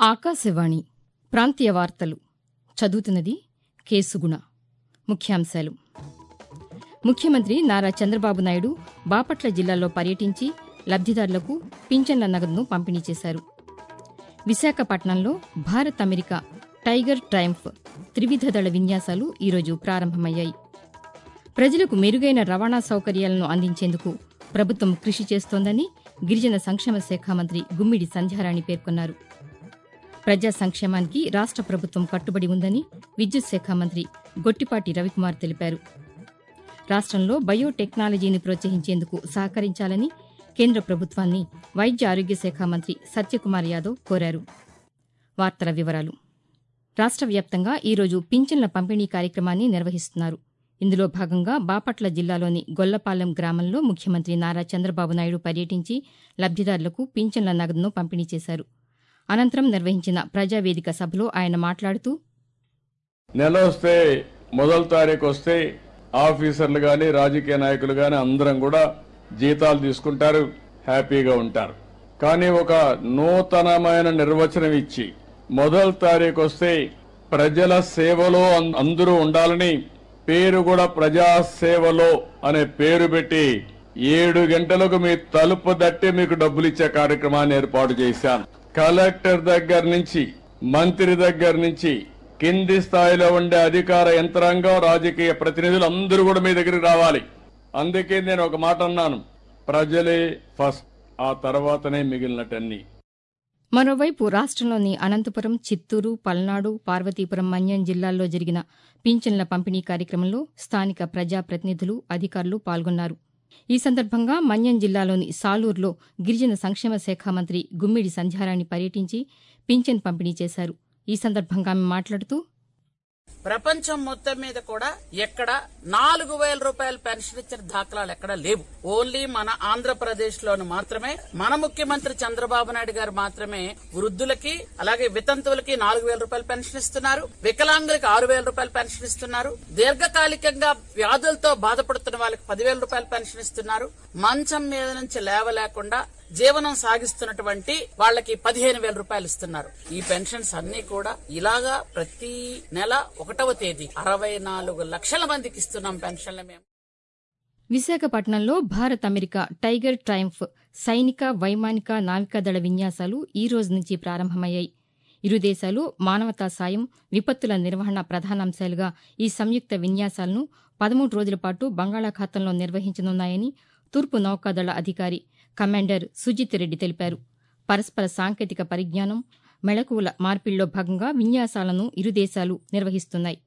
ఆకాశవాణి ప్రాంతీయ వార్తలు చదువుతున్నది కేసుగుణ ముఖ్యాంశాలు ముఖ్యమంత్రి నారా చంద్రబాబు నాయుడు బాపట్ల జిల్లాలో పర్యటించి లబ్దిదారులకు పింఛన్ల నగదును పంపిణీ చేశారు విశాఖపట్నంలో భారత్ అమెరికా టైగర్ ట్రయంఫ్ త్రివిధ దళ విన్యాసాలు ఈరోజు ప్రారంభమయ్యాయి ప్రజలకు మెరుగైన రవాణా సౌకర్యాలను అందించేందుకు ప్రభుత్వం కృషి చేస్తోందని గిరిజన సంక్షేమ శాఖ మంత్రి గుమ్మిడి సంధ్యారాణి పేర్కొన్నారు ప్రజా సంక్షేమానికి రాష్ట ప్రభుత్వం కట్టుబడి ఉందని విద్యుత్ శాఖ మంత్రి గొట్టిపాటి రవికుమార్ తెలిపారు రాష్టంలో బయోటెక్నాలజీని ప్రోత్సహించేందుకు సహకరించాలని కేంద్ర ప్రభుత్వాన్ని వైద్య ఆరోగ్య శాఖ మంత్రి సత్యకుమార్ యాదవ్ కోరారు వార్తల వివరాలు రాష్ట వ్యాప్తంగా ఈరోజు పింఛన్ల పంపిణీ కార్యక్రమాన్ని నిర్వహిస్తున్నారు ఇందులో భాగంగా బాపట్ల జిల్లాలోని గొల్లపాలెం గ్రామంలో ముఖ్యమంత్రి నారా చంద్రబాబు నాయుడు పర్యటించి లబ్దిదారులకు పింఛన్ల నగదును పంపిణీ చేశారు అనంతరం నిర్వహించిన ప్రజావేదిక సభలో ఆయన మాట్లాడుతూ నెల వస్తే మొదటి తారీఖు వస్తే ఆఫీసర్లు గాని రాజకీయ నాయకులు గాని అందరం కూడా జీతాలు తీసుకుంటారు హ్యాపీగా ఉంటారు కానీ ఒక నూతనమైన నిర్వచనం ఇచ్చి మొదటి తారీఖు వస్తే ప్రజల సేవలో అం- అందరూ ఉండాలని పేరు కూడా ప్రజా సేవలో అనే పేరు పెట్టి ఏడు గంటలకు మీ తలుపు దట్టి మీకు డబ్బులు ఇచ్చే కార్యక్రమాన్ని ఏర్పాటు చేశాను కలెక్టర్ దగ్గర నుంచి మంత్రి దగ్గర నుంచి కింది స్థాయిలో ఉండే అధికార యంత్రాంగం రాజకీయ ప్రతినిధులు అందరూ కూడా మీ దగ్గరికి రావాలి అందుకే నేను ఒక మాట అన్నాను ప్రజలే ఫస్ట్ ఆ తర్వాతనే మిగిలినటన్నీ మరోవైపు రాష్ట్రంలోని అనంతపురం చిత్తూరు పల్నాడు పార్వతీపురం మన్యం జిల్లాల్లో జరిగిన పింఛన్ల పంపిణీ కార్యక్రమంలో స్థానిక ప్రజాప్రతినిధులు అధికారులు పాల్గొన్నారు ఈ సందర్భంగా మన్యం జిల్లాలోని సాలూరులో గిరిజన సంక్షేమ శాఖ మంత్రి గుమ్మిడి సంధ్యారాణి పర్యటించి పింఛన్ పంపిణీ చేశారు ఈ సందర్భంగా ఆమె మాట్లాడుతూ ప్రపంచం మొత్తం మీద కూడా ఎక్కడ నాలుగు వేల రూపాయల పెన్షన్ ఇచ్చిన దాఖలాలు ఎక్కడ లేవు ఓన్లీ మన ఆంధ్రప్రదేశ్ లోను మాత్రమే మన ముఖ్యమంత్రి చంద్రబాబు నాయుడు గారు మాత్రమే వృద్ధులకి అలాగే వితంతువులకి నాలుగు వేల రూపాయల పెన్షన్ ఇస్తున్నారు వికలాంగులకి ఆరు వేల రూపాయల పెన్షన్ ఇస్తున్నారు దీర్ఘకాలికంగా వ్యాధులతో బాధపడుతున్న వాళ్ళకి పదివేల రూపాయల పెన్షన్ ఇస్తున్నారు మంచం మీద నుంచి లేవలేకుండా జీవనం సాగిస్తున్నటువంటి వాళ్ళకి పదిహేను వేల రూపాయలు ఇస్తున్నారు ఈ పెన్షన్స్ అన్ని కూడా ఇలాగా ప్రతి నెల ఒకటవ తేదీ అరవై నాలుగు లక్షల మందికి ఇస్తున్నాం పెన్షన్లు మేము విశాఖపట్నంలో భారత్ అమెరికా టైగర్ ట్రయంఫ్ సైనిక వైమానిక నావికాదళ విన్యాసాలు ఈ రోజు నుంచి ప్రారంభమయ్యాయి ఇరు దేశాలు మానవతా సాయం విపత్తుల నిర్వహణ ప్రధానాంశాలుగా ఈ సంయుక్త విన్యాసాలను పదమూడు రోజుల పాటు బంగాళాఖాతంలో నిర్వహించనున్నాయని తూర్పు నౌకాదళ అధికారి కమాండర్ సుజిత్ రెడ్డి తెలిపారు పరస్పర సాంకేతిక పరిజ్ఞానం మెళకువల మార్పిడిలో భాగంగా విన్యాసాలను ఇరు దేశాలు నిర్వహిస్తున్నాయి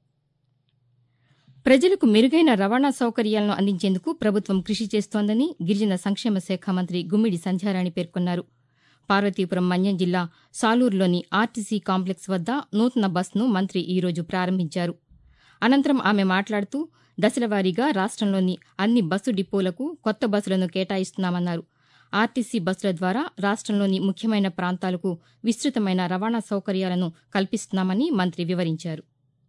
ప్రజలకు మెరుగైన రవాణా సౌకర్యాలను అందించేందుకు ప్రభుత్వం కృషి చేస్తోందని గిరిజన సంక్షేమ శాఖ మంత్రి గుమ్మిడి సంధ్యారాణి పేర్కొన్నారు పార్వతీపురం మన్యం జిల్లా సాలూరులోని ఆర్టీసీ కాంప్లెక్స్ వద్ద నూతన బస్సును మంత్రి ఈరోజు ప్రారంభించారు అనంతరం ఆమె మాట్లాడుతూ దశలవారీగా రాష్ట్రంలోని అన్ని బస్సు డిపోలకు కొత్త బస్సులను కేటాయిస్తున్నామన్నారు ఆర్టీసీ బస్సుల ద్వారా రాష్ట్రంలోని ముఖ్యమైన ప్రాంతాలకు విస్తృతమైన రవాణా సౌకర్యాలను కల్పిస్తున్నామని మంత్రి వివరించారు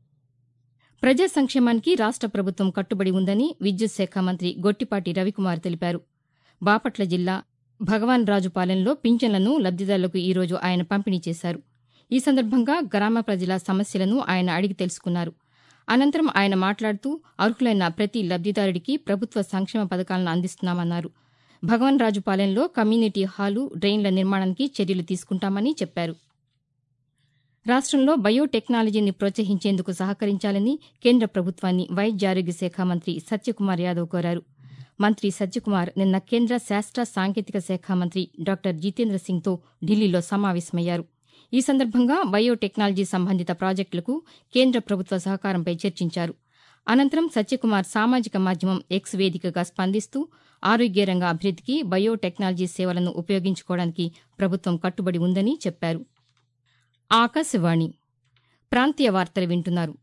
ప్రజా సంక్షేమానికి రాష్ట ప్రభుత్వం కట్టుబడి ఉందని విద్యుత్ శాఖ మంత్రి గొట్టిపాటి రవికుమార్ తెలిపారు బాపట్ల జిల్లా భగవాన్ రాజుపాలెంలో పింఛన్లను లబ్దిదారులకు ఈరోజు ఆయన పంపిణీ చేశారు ఈ సందర్భంగా గ్రామ ప్రజల సమస్యలను ఆయన అడిగి తెలుసుకున్నారు అనంతరం ఆయన మాట్లాడుతూ అర్హులైన ప్రతి లబ్దిదారుడికి ప్రభుత్వ సంక్షేమ పథకాలను అందిస్తున్నామన్నారు భగవాన్ రాజుపాలెంలో కమ్యూనిటీ హాలు డ్రైన్ల నిర్మాణానికి చర్యలు తీసుకుంటామని చెప్పారు రాష్ట్రంలో బయోటెక్నాలజీని ప్రోత్సహించేందుకు సహకరించాలని కేంద్ర ప్రభుత్వాన్ని వైద్య ఆరోగ్య శాఖ మంత్రి సత్యకుమార్ యాదవ్ కోరారు మంత్రి సత్యకుమార్ నిన్న కేంద్ర శాస్త్ర సాంకేతిక శాఖ మంత్రి డాక్టర్ జితేంద్ర సింగ్తో ఢిల్లీలో సమావేశమయ్యారు ఈ సందర్భంగా బయోటెక్నాలజీ సంబంధిత ప్రాజెక్టులకు కేంద్ర ప్రభుత్వ సహకారంపై చర్చించారు అనంతరం సత్యకుమార్ సామాజిక మాధ్యమం ఎక్స్ వేదికగా స్పందిస్తూ ఆరోగ్య రంగ అభివృద్ధికి బయోటెక్నాలజీ సేవలను ఉపయోగించుకోవడానికి ప్రభుత్వం కట్టుబడి ఉందని చెప్పారు ఆకాశవాణి ప్రాంతీయ వార్తలు వింటున్నారు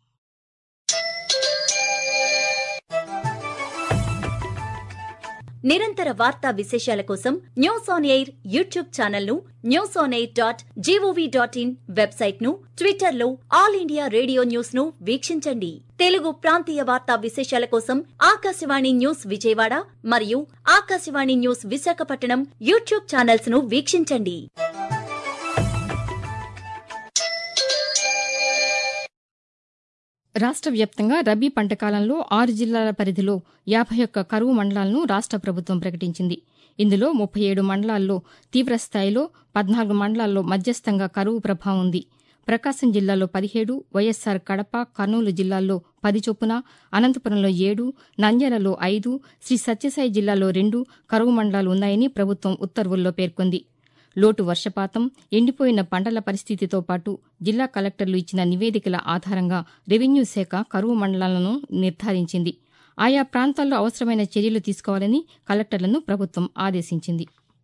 నిరంతర వార్తా విశేషాల కోసం news on air YouTube channel ను news on air dot G O V dot in website ను ట్విట్టర్ లో ఆల్ ఇండియా రేడియో న్యూస్ ను వీక్షించండి తెలుగు ప్రాంతీయ వార్తా విశేషాల కోసం ఆకాశవాణి న్యూస్ విజయవాడ మరియు Akashvani news Visakhapatnam YouTube channels ను వీక్షించండి రాష్ట్ర వ్యాప్తంగా రబీ పంట కాలంలో ఆరు జిల్లాల పరిధిలో యాభై ఒక్క కరువు మండలాలను రాష్ట్ర ప్రభుత్వం ప్రకటించింది ఇందులో ముప్పై ఏడు మండలాల్లో తీవ్రస్థాయిలో పద్నాలుగు మండలాల్లో మధ్యస్థంగా కరువు ప్రభావం ఉంది ప్రకాశం జిల్లాలో పదిహేడు వైఎస్సార్ కడప కర్నూలు జిల్లాల్లో పది చొప్పున అనంతపురంలో ఏడు నంద్యాలలో ఐదు శ్రీ సత్యసాయి జిల్లాలో రెండు కరువు మండలాలు ఉన్నాయని ప్రభుత్వం ఉత్తర్వుల్లో పేర్కొంది లోటు వర్షపాతం ఎండిపోయిన పంటల పరిస్థితితో పాటు జిల్లా కలెక్టర్లు ఇచ్చిన నివేదికల ఆధారంగా రెవెన్యూ శాఖ కరువు మండలాలను నిర్ధారించింది ఆయా ప్రాంతాల్లో అవసరమైన చర్యలు తీసుకోవాలని కలెక్టర్లను ప్రభుత్వం ఆదేశించింది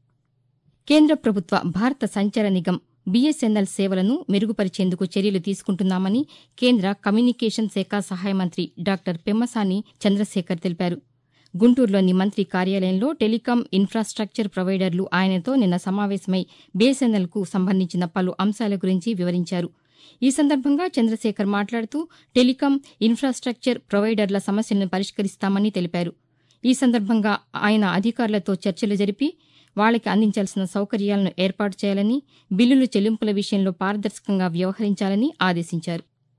కేంద్ర ప్రభుత్వ భారత సంచార నిగం బీఎస్ఎన్ఎల్ సేవలను మెరుగుపరిచేందుకు చర్యలు తీసుకుంటున్నామని కేంద్ర కమ్యూనికేషన్ శాఖ సహాయ మంత్రి డాక్టర్ పెమ్మసాని చంద్రశేఖర్ తెలిపారు గుంటూరులోని మంత్రి కార్యాలయంలో టెలికాం ఇన్ఫ్రాస్టక్చర్ ప్రొవైడర్లు ఆయనతో నిన్న సమావేశమై బీఎస్ఎన్ఎల్కు సంబంధించిన పలు అంశాల గురించి వివరించారు ఈ సందర్భంగా చంద్రశేఖర్ మాట్లాడుతూ టెలికాం ఇన్ఫ్రాస్టక్చర్ ప్రొవైడర్ల సమస్యలను పరిష్కరిస్తామని తెలిపారు ఈ సందర్భంగా ఆయన అధికారులతో చర్చలు జరిపి వాళ్ళకి అందించాల్సిన సౌకర్యాలను ఏర్పాటు చేయాలని బిల్లులు చెల్లింపుల విషయంలో పారదర్శకంగా వ్యవహరించాలని ఆదేశించారు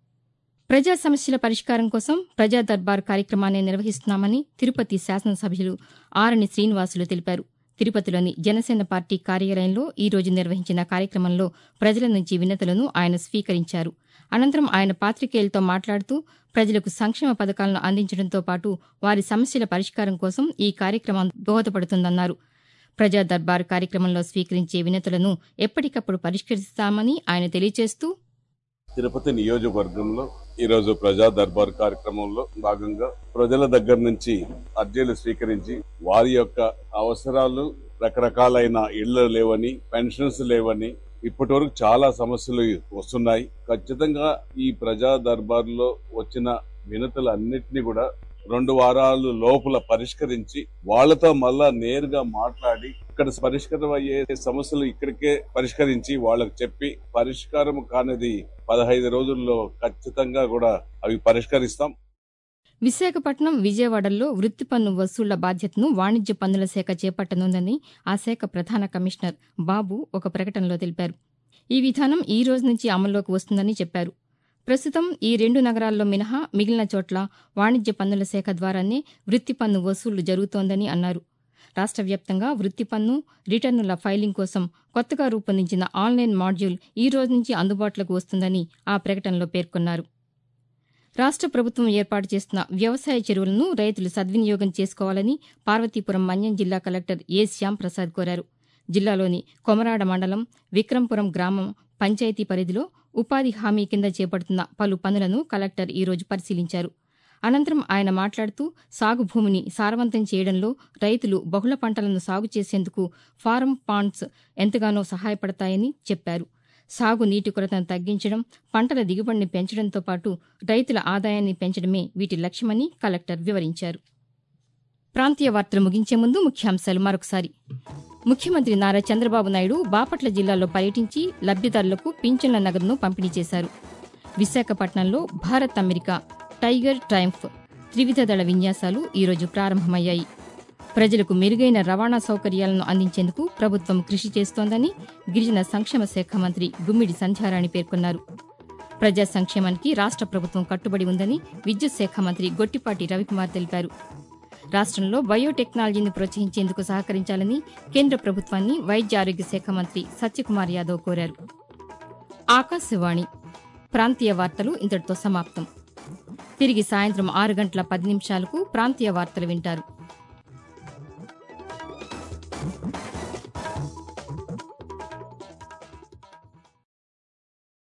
ప్రజా సమస్యల పరిష్కారం కోసం ప్రజా దర్బార్ కార్యక్రమాన్ని నిర్వహిస్తున్నామని తిరుపతి శాసనసభ్యులు ఆరణి శ్రీనివాసులు తెలిపారు తిరుపతిలోని జనసేన పార్టీ కార్యాలయంలో ఈ రోజు నిర్వహించిన కార్యక్రమంలో ప్రజల నుంచి వినతులను ఆయన స్వీకరించారు అనంతరం ఆయన పాతికేయులతో మాట్లాడుతూ ప్రజలకు సంక్షేమ పథకాలను అందించడంతో పాటు వారి సమస్యల పరిష్కారం కోసం ఈ కార్యక్రమం దోహదపడుతుందన్నారు ప్రజా దర్బార్ కార్యక్రమంలో స్వీకరించే వినతులను ఎప్పటికప్పుడు పరిష్కరిస్తామని ఆయన తెలియజేస్తూ తిరుపతి నియోజకవర్గంలో ఈరోజు ప్రజా దర్బార్ కార్యక్రమంలో భాగంగా ప్రజల దగ్గర నుంచి అర్జీలు స్వీకరించి వారి యొక్క అవసరాలు రకరకాలైన ఇళ్లు లేవని పెన్షన్స్ లేవని ఇప్పటి వరకు చాలా సమస్యలు వస్తున్నాయి ఖచ్చితంగా ఈ ప్రజా దర్బార్ లో వచ్చిన వినతులన్నిటినీ కూడా రెండు వారాలు లోపల పరిష్కరించి వాళ్ళతో మళ్ళా నేరుగా మాట్లాడి ఇక్కడ పరిష్కారం అయ్యే సమస్యలు ఇక్కడికే పరిష్కరించి వాళ్ళకి చెప్పి పరిష్కారం కానిది పదహైదు రోజుల్లో ఖచ్చితంగా కూడా అవి పరిష్కరిస్తాం విశాఖపట్నం విజయవాడల్లో వృత్తి పన్ను వసూళ్ల బాధ్యతను వాణిజ్య పన్నుల శాఖ చేపట్టనుందని ఆ శాఖ ప్రధాన కమిషనర్ బాబు ఒక ప్రకటనలో తెలిపారు ఈ విధానం ఈ రోజు నుంచి అమల్లోకి వస్తుందని చెప్పారు ప్రస్తుతం ఈ రెండు నగరాల్లో మినహా మిగిలిన చోట్ల వాణిజ్య పన్నుల శాఖ ద్వారానే వృత్తి పన్ను వసూళ్లు జరుగుతోందని అన్నారు రాష్ట్ర వ్యాప్తంగా వృత్తి పన్ను రిటర్నుల ఫైలింగ్ కోసం కొత్తగా రూపొందించిన ఆన్లైన్ మాడ్యూల్ ఈ రోజు నుంచి అందుబాటులోకి వస్తుందని ఆ ప్రకటనలో పేర్కొన్నారు రాష్ట్ర ప్రభుత్వం ఏర్పాటు చేస్తున్న వ్యవసాయ చెరువులను రైతులు సద్వినియోగం చేసుకోవాలని పార్వతీపురం మన్యం జిల్లా కలెక్టర్ ఏ శ్యాంప్రసాద్ కోరారు జిల్లాలోని కొమరాడ మండలం విక్రంపురం గ్రామం పంచాయతీ పరిధిలో ఉపాధి హామీ కింద చేపడుతున్న పలు పనులను కలెక్టర్ ఈరోజు పరిశీలించారు అనంతరం ఆయన మాట్లాడుతూ సాగు భూమిని సారవంతం చేయడంలో రైతులు బహుళ పంటలను సాగు చేసేందుకు ఫారం పాండ్స్ ఎంతగానో సహాయపడతాయని చెప్పారు సాగు నీటి కొరతను తగ్గించడం పంటల దిగుబడిని పెంచడంతో పాటు రైతుల ఆదాయాన్ని పెంచడమే వీటి లక్ష్యమని కలెక్టర్ వివరించారు ప్రాంతీయ వార్తలు ముగించే ముందు ముఖ్యాంశాలు మరొకసారి ముఖ్యమంత్రి నారా చంద్రబాబు నాయుడు బాపట్ల జిల్లాలో పర్యటించి లబ్దిదారులకు పింఛన్ల నగదును పంపిణీ చేశారు విశాఖపట్నంలో భారత్ అమెరికా టైగర్ ట్రయంఫ్ త్రివిధ దళ విన్యాసాలు ఈరోజు ప్రారంభమయ్యాయి ప్రజలకు మెరుగైన రవాణా సౌకర్యాలను అందించేందుకు ప్రభుత్వం కృషి చేస్తోందని గిరిజన సంక్షేమ శాఖ మంత్రి గుమ్మిడి సంధ్యారాణి పేర్కొన్నారు ప్రజా సంక్షేమానికి రాష్ట్ర ప్రభుత్వం కట్టుబడి ఉందని విద్యుత్ శాఖ మంత్రి గొట్టిపాటి రవికుమార్ తెలిపారు రాష్ట్రంలో బయోటెక్నాలజీని ప్రోత్సహించేందుకు సహకరించాలని కేంద్ర ప్రభుత్వాన్ని వైద్య ఆరోగ్య శాఖ మంత్రి సత్యకుమార్ యాదవ్ కోరారు ఆకాశవాణి ప్రాంతీయ వార్తలు ఇంతటితో సమాప్తం తిరిగి సాయంత్రం ఆరు గంటల పది నిమిషాలకు ప్రాంతీయ వార్తలు వింటారు